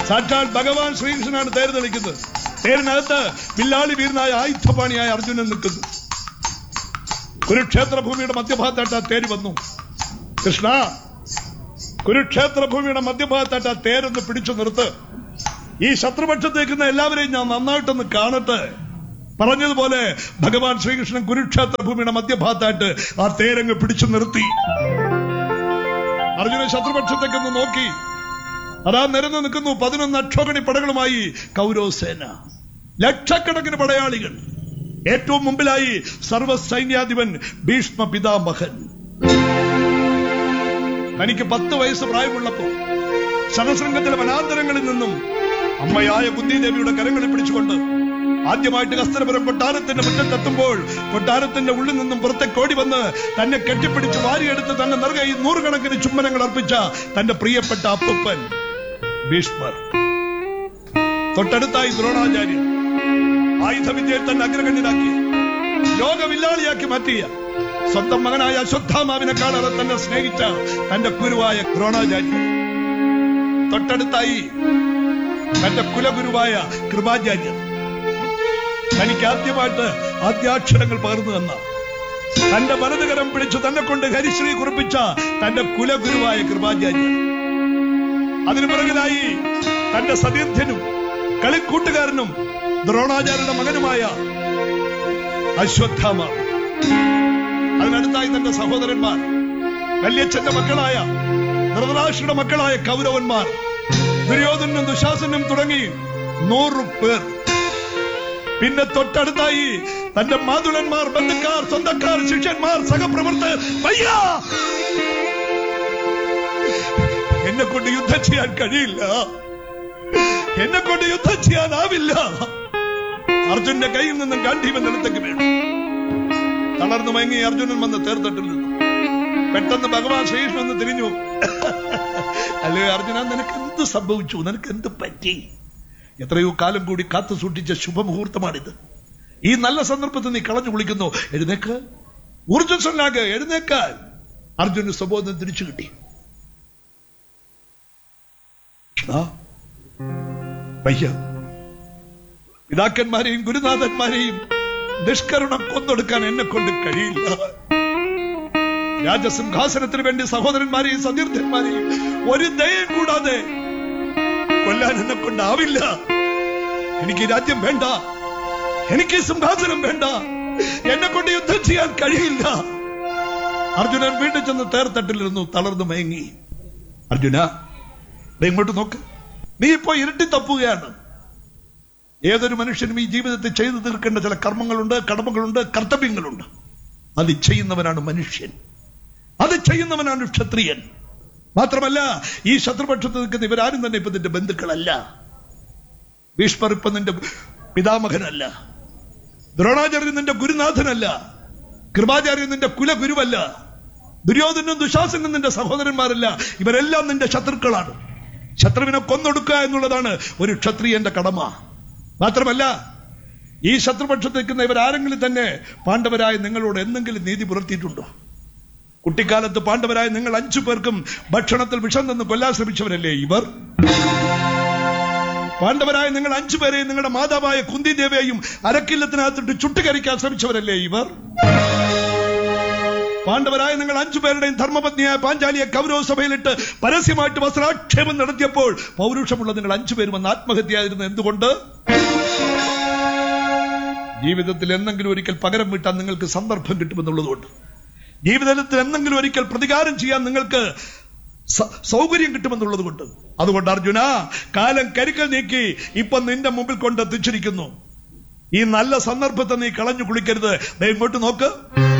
സാക്ഷാൽ ഭഗവാൻ ശ്രീകൃഷ്ണനാണ് തേര് തെളിക്കുന്നത് തേരിനകത്ത് വില്ലാളി വീരനായ ആയുധപാണിയായ അർജുനൻ നിൽക്കുന്നു കുരുക്ഷേത്ര ഭൂമിയുടെ മധ്യഭാഗത്തായിട്ട് ആ തേര് വന്നു കൃഷ്ണ കുരുക്ഷേത്ര ഭൂമിയുടെ മധ്യഭാഗത്തായിട്ട് ആ തേരൊന്ന് പിടിച്ചു നിർത്ത് ഈ ശത്രുപക്ഷത്ത് നിൽക്കുന്ന എല്ലാവരെയും ഞാൻ നന്നായിട്ടൊന്ന് കാണട്ടെ പറഞ്ഞതുപോലെ ഭഗവാൻ ശ്രീകൃഷ്ണൻ കുരുക്ഷേത്ര ഭൂമിയുടെ മധ്യഭാഗത്തായിട്ട് ആ തേരങ്ങ് പിടിച്ചു നിർത്തി അർജുനൻ ശത്രുപക്ഷത്തേക്കൊന്ന് നോക്കി അതാ നിരന്നു നിൽക്കുന്നു പതിനൊന്ന് അക്ഷോഗണി പടകളുമായി കൗരവസേന ലക്ഷക്കണക്കിന് പടയാളികൾ ഏറ്റവും മുമ്പിലായി സർവ്വസൈന്യാധിപൻ ഭീഷ്മ പിതാമഹൻ തനിക്ക് പത്ത് വയസ്സ് പ്രായമുള്ളപ്പോൾ ശതശൃംഗത്തിലെ വനാന്തരങ്ങളിൽ നിന്നും അമ്മയായ ബുദ്ധിദേവിയുടെ കരങ്ങളിൽ പിടിച്ചുകൊണ്ട് ആദ്യമായിട്ട് കസ്തരപുരം കൊട്ടാരത്തിന്റെ മുറ്റത്തെത്തുമ്പോൾ കൊട്ടാരത്തിന്റെ ഉള്ളിൽ നിന്നും പുറത്തേക്ക് ഓടി വന്ന് തന്നെ കെട്ടിപ്പിടിച്ച് വാരിയെടുത്ത് തന്നെ നിറകെ നൂറുകണക്കിന് ചുംബനങ്ങൾ അർപ്പിച്ച തന്റെ പ്രിയപ്പെട്ട അപ്പൂപ്പൻ ഭീഷ്മർ തൊട്ടടുത്തായി ദ്രോണാചാര്യൻ ആയുധവിദ്യയിൽ തന്നെ അഗ്രഗണ്യനാക്കി ലോകവില്ലാളിയാക്കി മാറ്റിയ സ്വന്തം മകനായ അശ്വത്ഥാമാവിനെക്കാളേറെ തന്നെ സ്നേഹിച്ച തന്റെ ഗുരുവായ ദ്രോണാചാര്യൻ തൊട്ടടുത്തായി തന്റെ കുലഗുരുവായ കൃപാചാര്യൻ തനിക്ക് ആദ്യമായിട്ട് ആദ്യാക്ഷരങ്ങൾ പകർന്നു തന്ന തന്റെ വലതുകരം പിടിച്ചു തന്നെ കൊണ്ട് ഹരിശ്രീ കുറിപ്പിച്ച തന്റെ കുലഗുരുവായ കൃപാചാര്യൻ അതിനു പിറകിലായി തന്റെ സതീർത്ഥ്യനും കളിക്കൂട്ടുകാരനും ദ്രോണാചാര്യയുടെ മകനുമായ അശ്വത്ഥാമ അതിനടുത്തായി തന്റെ സഹോദരന്മാർ വല്യച്ഛന്റെ മക്കളായ ധൃതരാഷ്ട്രയുടെ മക്കളായ കൗരവന്മാർ ദുര്യോധനും ദുശാസനും തുടങ്ങി നൂറ് പേർ പിന്നെ തൊട്ടടുത്തായി തന്റെ മാതുളന്മാർ ബന്ധുക്കാർ സ്വന്തക്കാർ ശിഷ്യന്മാർ സഹപ്രവർത്തകർ വയ്യ എന്നെ കൊണ്ട് യുദ്ധം ചെയ്യാൻ കഴിയില്ല എന്നെ കൊണ്ട് യുദ്ധം ചെയ്യാനാവില്ല അർജുന്റെ കയ്യിൽ നിന്നും ഗാന്ധീവൻ നിലത്തേക്ക് വീണു തളർന്നു മയങ്ങി അർജുനൻ വന്ന് തേർത്തട്ടിൽ നിന്നു പെട്ടെന്ന് ഭഗവാൻ ശ്രീകൃഷ്ണൻ ഒന്ന് തിരിഞ്ഞു അല്ലേ അർജുന നിനക്ക് എന്ത് സംഭവിച്ചു നിനക്ക് എന്ത് പറ്റി എത്രയോ കാലം കൂടി കാത്തു സൂക്ഷിച്ച ശുഭമുഹൂർത്തമാണിത് ഈ നല്ല സന്ദർഭത്തിൽ നീ കളഞ്ഞു വിളിക്കുന്നു എഴുന്നേക്ക് ഊർജ്ജസ്വനാകെ എഴുന്നേക്കാൻ അർജുന് സ്വബോധം തിരിച്ചു കിട്ടി കൃഷ്ണ, വയ്യ പിതാക്കന്മാരെയും ഗുരുനാഥന്മാരെയും നിഷ്കരുണം കൊന്നൊടുക്കാൻ എന്നെ കൊണ്ട് കഴിയില്ല രാജസിംഹാസനത്തിന് വേണ്ടി സഹോദരന്മാരെയും സതീർത്ഥന്മാരെയും ഒരു ദയം കൂടാതെ കൊല്ലാൻ എന്നെ കൊണ്ടാവില്ല എനിക്ക് ഈ രാജ്യം വേണ്ട എനിക്ക് ഈ സിംഹാസനം വേണ്ട എന്നെ കൊണ്ട് യുദ്ധം ചെയ്യാൻ കഴിയില്ല അർജുനൻ വീണ്ടും ചെന്ന് തേർത്തട്ടിലിരുന്നു തളർന്നു മയങ്ങി അർജുന ദേ ഇങ്ങോട്ട് നോക്ക് നീ ഇപ്പോ ഇരുട്ടി തപ്പുകയാണ് ഏതൊരു മനുഷ്യനും ഈ ജീവിതത്തിൽ ചെയ്തു തീർക്കേണ്ട ചില കർമ്മങ്ങളുണ്ട് കടമകളുണ്ട് കർത്തവ്യങ്ങളുണ്ട് അത് ചെയ്യുന്നവനാണ് മനുഷ്യൻ അത് ചെയ്യുന്നവനാണ് ക്ഷത്രിയൻ മാത്രമല്ല ഈ ശത്രുപക്ഷത്ത് നിൽക്കുന്ന ഇവരാരും തന്നെ ഇപ്പൊ നിന്റെ ബന്ധുക്കളല്ല ഭീഷ്മർ ഇപ്പൊ നിന്റെ പിതാമഹനല്ല ദ്രോണാചാര്യൻ നിന്റെ ഗുരുനാഥനല്ല കൃപാചാര്യൻ നിന്റെ കുലഗുരുവല്ല ദുര്യോധനും ദുശാസനും നിന്റെ സഹോദരന്മാരല്ല ഇവരെല്ലാം നിന്റെ ശത്രുക്കളാണ് ശത്രുവിനെ കൊന്നൊടുക്കുക എന്നുള്ളതാണ് ഒരു ക്ഷത്രിയന്റെ കടമ മാത്രമല്ല ഈ ശത്രുപക്ഷത്ത് നിൽക്കുന്ന ഇവരാരെങ്കിലും തന്നെ പാണ്ഡവരായ നിങ്ങളോട് എന്തെങ്കിലും നീതി പുലർത്തിയിട്ടുണ്ടോ കുട്ടിക്കാലത്ത് പാണ്ഡവരായ നിങ്ങൾ അഞ്ചു പേർക്കും ഭക്ഷണത്തിൽ വിഷം തന്ന് കൊല്ലാൻ ശ്രമിച്ചവരല്ലേ ഇവർ പാണ്ഡവരായ നിങ്ങൾ അഞ്ചു പേരെയും നിങ്ങളുടെ മാതാവായ കുന്തി ദേവിയെയും അരക്കില്ലത്തിനകത്തിട്ട് ചുട്ടുകരിക്കാൻ ശ്രമിച്ചവരല്ലേ ഇവർ പാണ്ഡവരായ നിങ്ങൾ അഞ്ചു പേരുടെയും ധർമ്മപത്നിയായ പാഞ്ചാലിയെ കൗരവ സഭയിലിട്ട് പരസ്യമായിട്ട് വസ്ത്രാക്ഷേപം നടത്തിയപ്പോൾ പൗരുഷമുള്ള നിങ്ങൾ അഞ്ചു പേരും വന്ന് ആത്മഹത്യയായിരുന്നു എന്തുകൊണ്ട് ജീവിതത്തിൽ എന്തെങ്കിലും ഒരിക്കൽ പകരം വീട്ടാൻ നിങ്ങൾക്ക് സന്ദർഭം കിട്ടുമെന്നുള്ളതുകൊണ്ട് ജീവിതത്തിൽ എന്തെങ്കിലും ഒരിക്കൽ പ്രതികാരം ചെയ്യാൻ നിങ്ങൾക്ക് സ- സൗകര്യം കിട്ടുമെന്നുള്ളത് കൊണ്ട് അതുകൊണ്ട് അർജുന കാലം കരിക്കൽ നീക്കി ഇപ്പൊ നിന്റെ മുമ്പിൽ കൊണ്ടെത്തിച്ചിരിക്കുന്നു ഈ നല്ല സന്ദർഭത്തെ നീ കളഞ്ഞു കുളിക്കരുത് ദേ ഇങ്ങോട്ട് നോക്ക്